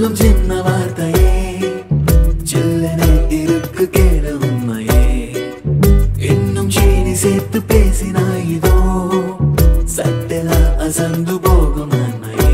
சொல்லும் சின்ன வார்த்தையே சில்லென இருக்கு கேளு உண்மையே இன்னும் சீனி சேர்த்து பேசினாய் இதோ சட்டென அசந்து போகும் நன்மையே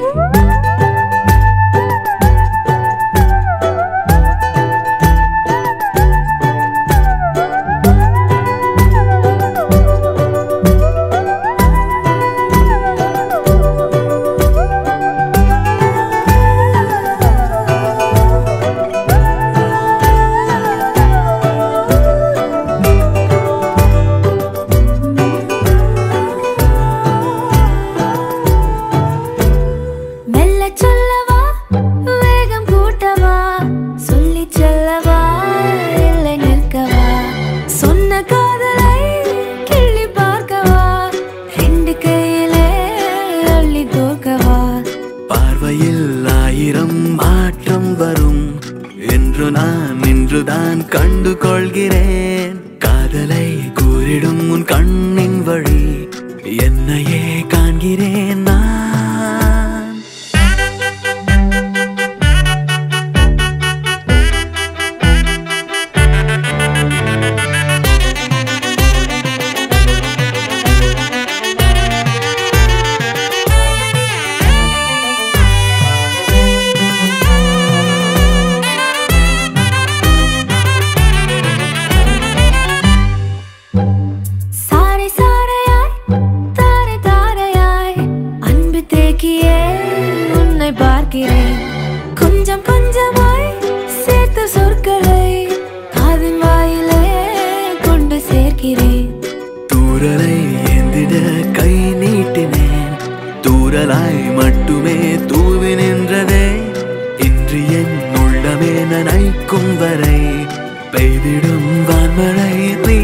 மெல்ல சொல்லவா வேகம் கூட்டவா சொல்லி செல்லவா இல்லை நிற்கவா சொன்ன காதலை கிள்ளி பார்க்கவா ரெண்டு கையிலே அள்ளி தோக்கவா பார்வையில் ஆயிரம் மாற்றம் வரும் என்று நான் இன்றுதான் கண்டு கொள்கிறேன் காதலை கூறிடும் உன் கண்ணின் வழி என்னையே காண்கிறேன் நான் சாரை சாரையாய் தாரை தாரையாய் அன்பு தேக்கியே உன்னை பார்க்கிறேன் கொஞ்சம் கொஞ்சமாய் சேர்த்த சொற்களை காதின் வாயிலே கொண்டு சேர்க்கிறேன் தூரலை ஏந்திட கை நீட்டினேன் தூரலாய் மட்டுமே தூவி நின்றதே இன்று என் உள்ளமே நனைக்கும் வரை பெய்திடும் வான்மழை நீ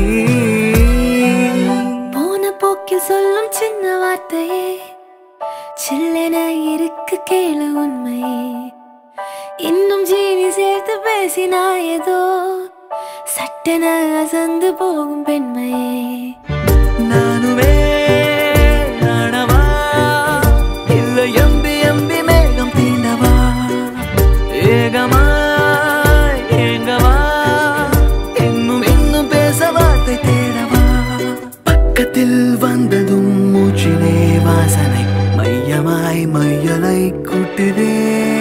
போன போக்கில் சொல்லும் சின்ன வார்த்தையே சில்லென இருக்கு கேளு உண்மையே இன்னும் ஜீனி சேர்த்து பேசினாய் ஏதோ சட்டென அசந்து போகும் பெண்மையே நானுமே நானவா இல்லை எம்பி எம்பி மேகம் தீண்டவா ஏகமாய் ஏங்கவா இன்னும் இன்னும் பேச வார்த்தை தேடவா பக்கத்தில் வந்ததும் மூச்சிலே வாசனை மையமாய் மையலை கூட்டுதே